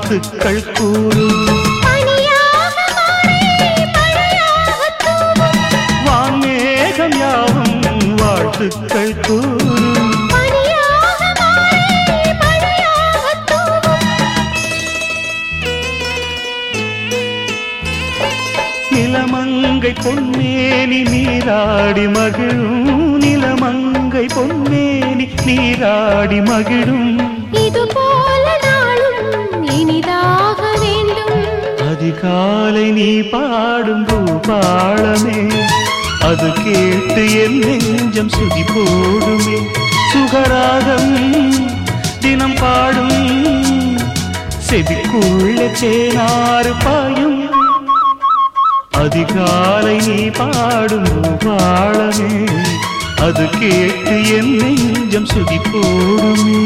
வாழ்த்துக்கள் கூறும் பனியாக மாறி மழையாகத் தூவும். வான்மேகம் யாவும் வாழ்த்துக்கள் கூறும் பனியாக மாறி மழையாகத் தூவும். நிலமங்கை பொன்மேனி நீராடி மகிழும் நிலமங்கை பொன்மேனி நீராடி மகிழும் இது போல நாளும் இனிதாக வேண்டும் அதிகாலை நீ பாடும் பூபாளமே அது கேட்டு என் நெஞ்சம் சுதி போடுமே சுகராகம் தினம் பாடும் செவிக்குள்ள சேனாறு பாயும் அதிகாலை நீ பாடும் பூபாளமே அது கேட்டு என் நெஞ்சம் சுதி போடுமே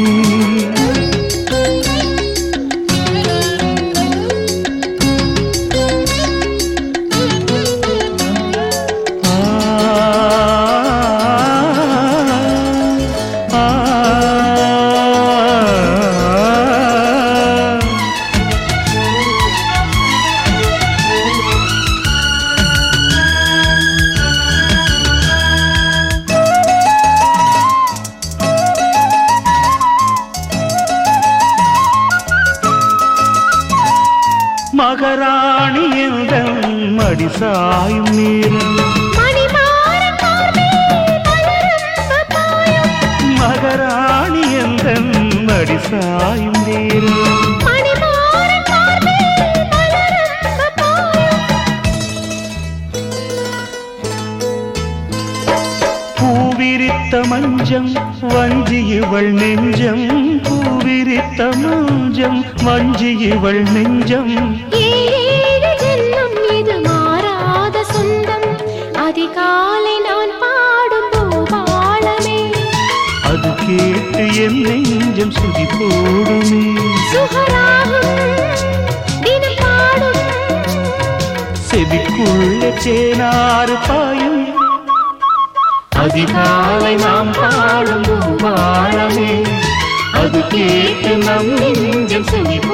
மகராணி எந்தன் மடி சாயும் நேரம் மணிமாறன் மார்பில் மலரும் பப்பாயம். மகராணி எந்தன் மடி சாயும் நேரம் மணிமாறன் மார்பில் மலரும் பப்பாயம். பூவிரித்த மஞ்சம் வஞ்சி இவள் நெஞ்சம் பூவிரித்த மஞ்சம் வஞ்சி இவள் நெஞ்சம் ஏழு ஜென்மம் இது மாறாத சொந்தம் அதிகாலை நான் பாடும் பூபாளமே அது கேட்டு என் நெஞ்சம் சுதி போடுமே சுகராகும் தினம் பாடும் செவிக்குள்ள சேனாறு பாயும் அதிகாலை நாம் பாடும் பூபாளமே அது கேட்டு நம் நெஞ்சம் சுதி